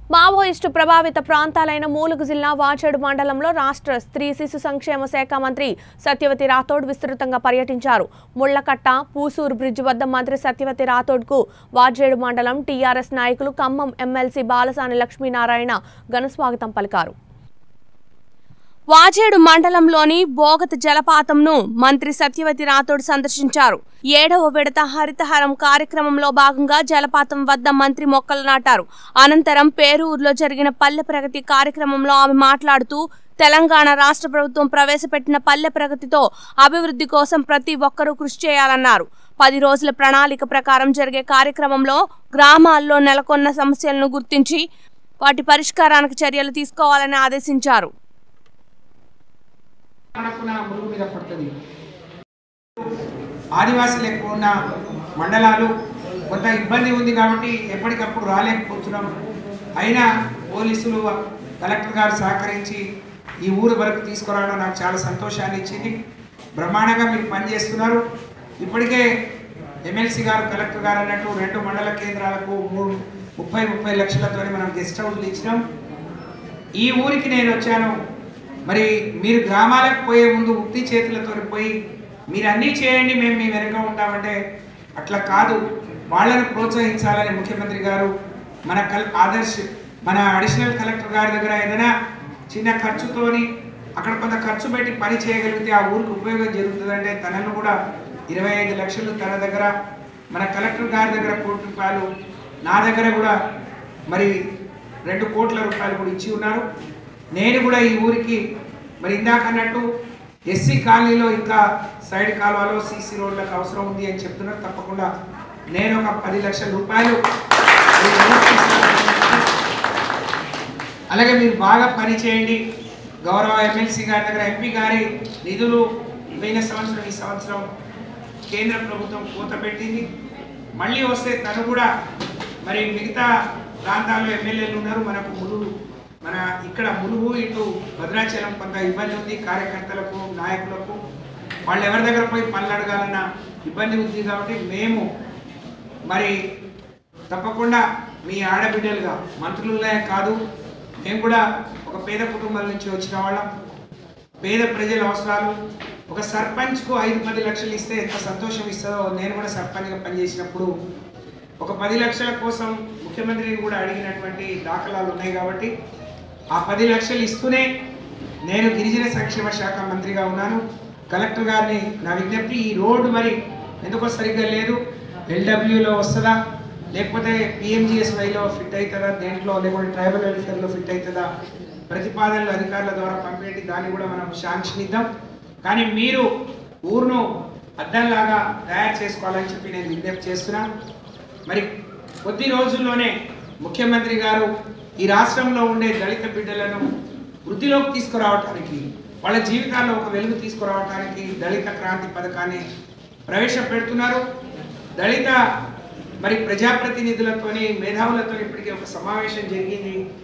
Maoist ప్రభావిత ప్రాంతాలైన మూలుగు జిల్లా వాచేడు మండలంలో రాష్ట్ర స్త్రీ శిశు సంక్షేమ శాఖ మంత్రి సత్యవతి రాథోడ్ విస్తృతంగా పర్యటించారు ముళ్లకట్ట పూసూరు బ్రిడ్జ్ వద్ద మంత్రి సత్యవతి రాథోడ్కు వాజేడు మండలం టీఆర్ఎస్ నాయకులు ఖమ్మం ఎమ్మెల్సీ బాలసాని లక్ష్మీనారాయణ ఘనస్వాగతం పలికారు వాజేడు మండలంలోని బోగత జలపాతంను మంత్రి సత్యవతి రాథోడ్ సందర్శించారు ఏడవ విడత హరితహారం కార్యక్రమంలో భాగంగా జలపాతం వద్ద మంత్రి మొక్కలు నాటారు అనంతరం పేరూరులో జరిగిన పల్లె ప్రగతి కార్యక్రమంలో ఆమె మాట్లాడుతూ తెలంగాణ రాష్ట్ర ప్రభుత్వం ప్రవేశపెట్టిన పల్లె ప్రగతితో అభివృద్ధి కోసం ప్రతి ఒక్కరూ కృషి చేయాలన్నారు పది రోజుల ప్రణాళిక ప్రకారం జరిగే కార్యక్రమంలో గ్రామాల్లో నెలకొన్న సమస్యలను గుర్తించి వాటి పరిష్కారానికి చర్యలు తీసుకోవాలని ఆదేశించారు మనకు నా మురుగు మీద పడుతుంది ఆదివాసీలు ఎక్కువ ఉన్న మండలాలు కొంత ఇబ్బంది ఉంది కాబట్టి ఎప్పటికప్పుడు రాలేకపోతున్నాం అయినా పోలీసులు కలెక్టర్ గారు సహకరించి ఈ ఊరు వరకు తీసుకురావడం నాకు చాలా సంతోషాన్ని ఇచ్చింది బ్రహ్మాండంగా మీరు పనిచేస్తున్నారు ఇప్పటికే ఎమ్మెల్సీ గారు కలెక్టర్ గారు అన్నట్టు రెండు మండల కేంద్రాలకు మూడు ముప్పై ముప్పై లక్షలతో మనం గెస్ట్ హౌస్లు ఇచ్చినాం ఈ ఊరికి నేను వచ్చాను మరి మీరు గ్రామాలకు పోయే ముందు ఉత్తి చేతులతో పోయి మీరు అన్నీ చేయండి మేము మీ వెనుక ఉంటామంటే అట్లా కాదు వాళ్ళని ప్రోత్సహించాలని ముఖ్యమంత్రి గారు మన కల్ ఆదర్శ్ మన అడిషనల్ కలెక్టర్ గారి దగ్గర ఏదైనా చిన్న ఖర్చుతోని అక్కడ కొంత ఖర్చు పెట్టి పని చేయగలిగితే ఆ ఊరికి ఉపయోగం జరుగుతుందంటే తనను కూడా ఇరవై ఐదు లక్షలు తన దగ్గర మన కలెక్టర్ గారి దగ్గర కోటి రూపాయలు నా దగ్గర కూడా మరి రెండు కోట్ల రూపాయలు కూడా ఇచ్చి ఉన్నారు నేను కూడా ఈ ఊరికి మరి ఇందాక అన్నట్టు ఎస్సీ కాలనీలో ఇంకా సైడ్ కాలువలో సీసీ రోడ్లకు అవసరం ఉంది అని చెప్తున్నారు తప్పకుండా నేను ఒక పది లక్షల రూపాయలు ఈ ఊరికి అలాగే మీరు బాగా పని చేయండి గౌరవ ఎమ్మెల్సీ గారి దగ్గర ఎంపీ గారి నిధులు పోయిన సంవత్సరం ఈ సంవత్సరం కేంద్ర ప్రభుత్వం కోత పెట్టింది మళ్ళీ వస్తే తను కూడా మరి మిగతా ప్రాంతాల్లో ఎమ్మెల్యేలు ఉన్నారు మనకు ములుగు మన ఇక్కడ ములుగు ఇటు భద్రాచలం కొంత ఇబ్బంది ఉంది కార్యకర్తలకు నాయకులకు వాళ్ళు ఎవరి దగ్గర పోయి పనులు అడగాలన్న ఇబ్బంది ఉంది కాబట్టి మేము మరి తప్పకుండా మీ ఆడబిడ్డలుగా మంత్రులే కాదు మేము కూడా ఒక పేద కుటుంబాల నుంచి వచ్చిన వాళ్ళం పేద ప్రజల అవసరాలు ఒక సర్పంచ్కు ఐదు పది లక్షలు ఇస్తే ఎంత సంతోషం ఇస్తుందో నేను కూడా సర్పంచ్గా పనిచేసినప్పుడు ఒక పది లక్షల కోసం ముఖ్యమంత్రిని కూడా అడిగినటువంటి దాఖలాలు ఉన్నాయి కాబట్టి ఆ పది లక్షలు ఇస్తూనే నేను గిరిజన సంక్షేమ శాఖ మంత్రిగా ఉన్నాను కలెక్టర్ గారిని నా విజ్ఞప్తి ఈ రోడ్డు మరి ఎందుకో సరిగ్గా లేదు ఎల్డబ్ల్యూలో వస్తుందా లేకపోతే పిఎంజిఎస్వైలో ఫిట్ అవుతుందా దేంట్లో లేకపోతే ట్రైబల్ వెల్ఫేర్లో ఫిట్ అవుతుందా ప్రతిపాదనలు అధికారుల ద్వారా పంపేటి దాన్ని కూడా మనం శాంక్షన్ ఇద్దాం కానీ మీరు ఊరును అద్దంలాగా తయారు చేసుకోవాలని చెప్పి నేను విజ్ఞప్తి చేస్తున్నా మరి కొద్ది రోజుల్లోనే ముఖ్యమంత్రి గారు ఈ రాష్ట్రంలో ఉండే దళిత బిడ్డలను వృద్ధిలోకి తీసుకురావటానికి వాళ్ళ జీవితాల్లో ఒక వెలుగు తీసుకురావటానికి దళిత క్రాంతి పథకాన్ని ప్రవేశపెడుతున్నారు దళిత మరి ప్రజాప్రతినిధులతోని మేధావులతో ఇప్పటికే ఒక సమావేశం జరిగింది